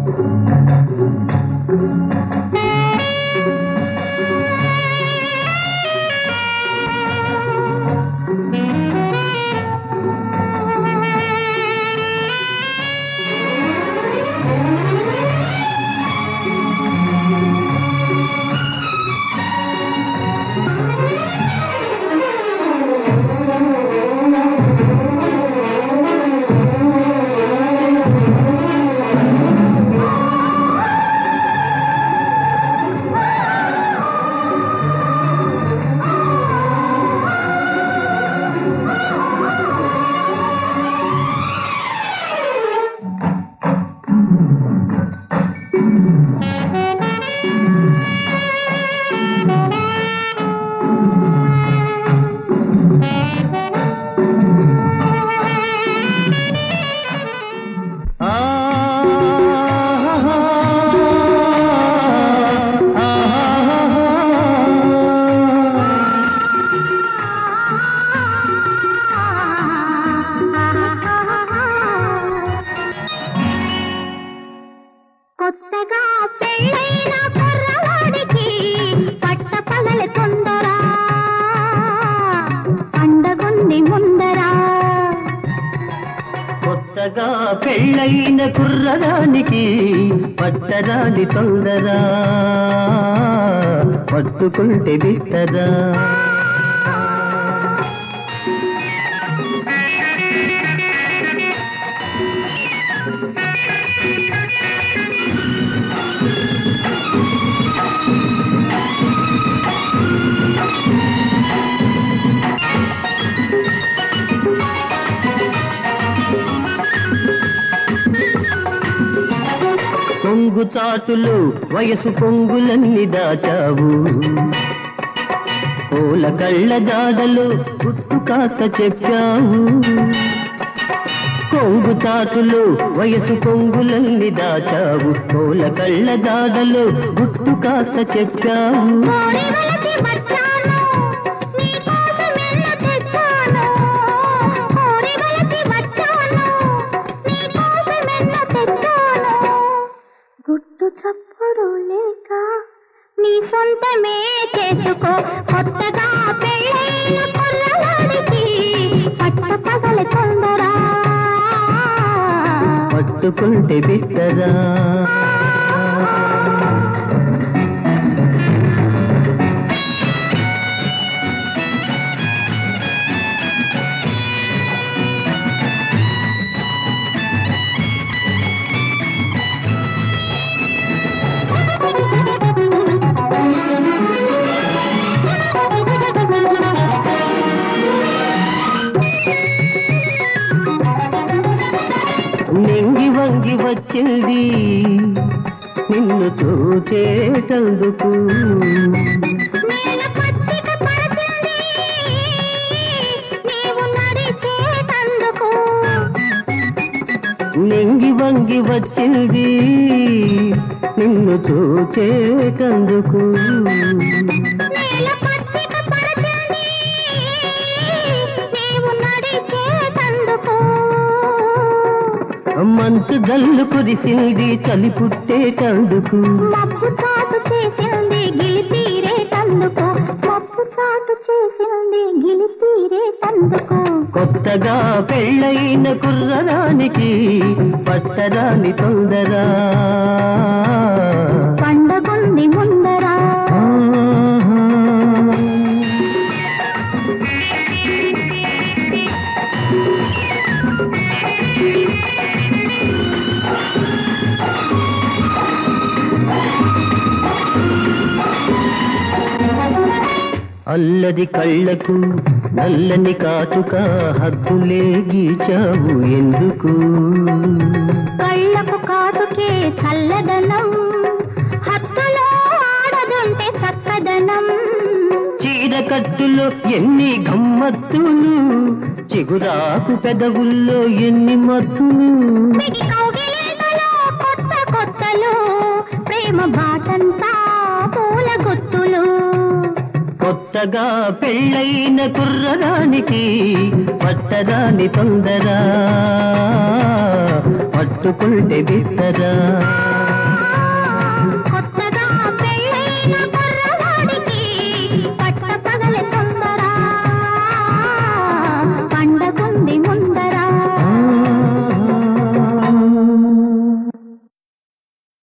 కొత్తగా పెళ్ళైన కుర్రవాడికి పట్ట పగల తొందర పండగుంది ముందరా కొత్తగా పెళ్ళైన కుర్రదానికి పట్టరాని తొందరా పట్టుకుంటే బిట్టరా కొంగు చాటులు వయసు పొంగులన్నీ దాచావు పూల కళ్ళ జాడలు గుట్టు కాస్త చెప్పావు కొంగు చాటులు వయసు పొంగులన్నీ దాచావు పూల కళ్ళ జాడలు గుట్టు కాస్త చెప్పావు కోరి వలసి వచ్చాను నీ కోసం ఎల్ల తెచ్చాను కోరి వలసి వచ్చాను నీ కోసం ఎల్ల తెచ్చాను గుట్టు చప్పుడు లేక నీ సొంతమే చేసుకో కొత్తగా పెళ్ళైన కుర్రవాడికి పట్ట పగల తొందరా పట్టుకుంటే బిట్టరా నింగి వంగి వచ్చింది నిన్ను చూచేటందుకు నేల పచ్చిక పరచింది నీవు నడిచేటందుకు నింగి వంగి వచ్చింది నిన్ను చూచేటందుకు నేల పచ్చిక పరచింది నీవు నడిచేటందుకు మంచు జల్లు కురిసింది చలి పుట్టేటందుకు మబ్బు చాటు చేసింది గిలి తీరేటందుకు మబ్బు చాటు చేసింది గిలి తీరేటందుకు కొత్తగా పెళ్ళైన కుర్రదానికి పట్టరాని తొందరా పండగుంది ముందరా ఆహా. అల్లది కళ్ళకు నల్లని కాటుక హద్దులే గీచావు ఎందుకు కళ్ళకు కాటుకే చల్లదనం హత్తులో ఆడదుంటే చక్కదనం చీర కట్టులో ఎన్ని గమ్మత్తులు చిగురాకు పెదవుల్లో ఎన్ని మత్తులు మిగి కౌగిలింతలో కొత్త కొత్తలు ప్రేమ బాటంతా పూల గుత్తులు కొత్తగా పెళ్ళైన కుర్రదానికి పట్టదాని తొందర పట్టు పట్టుకుంటే బిత్తరా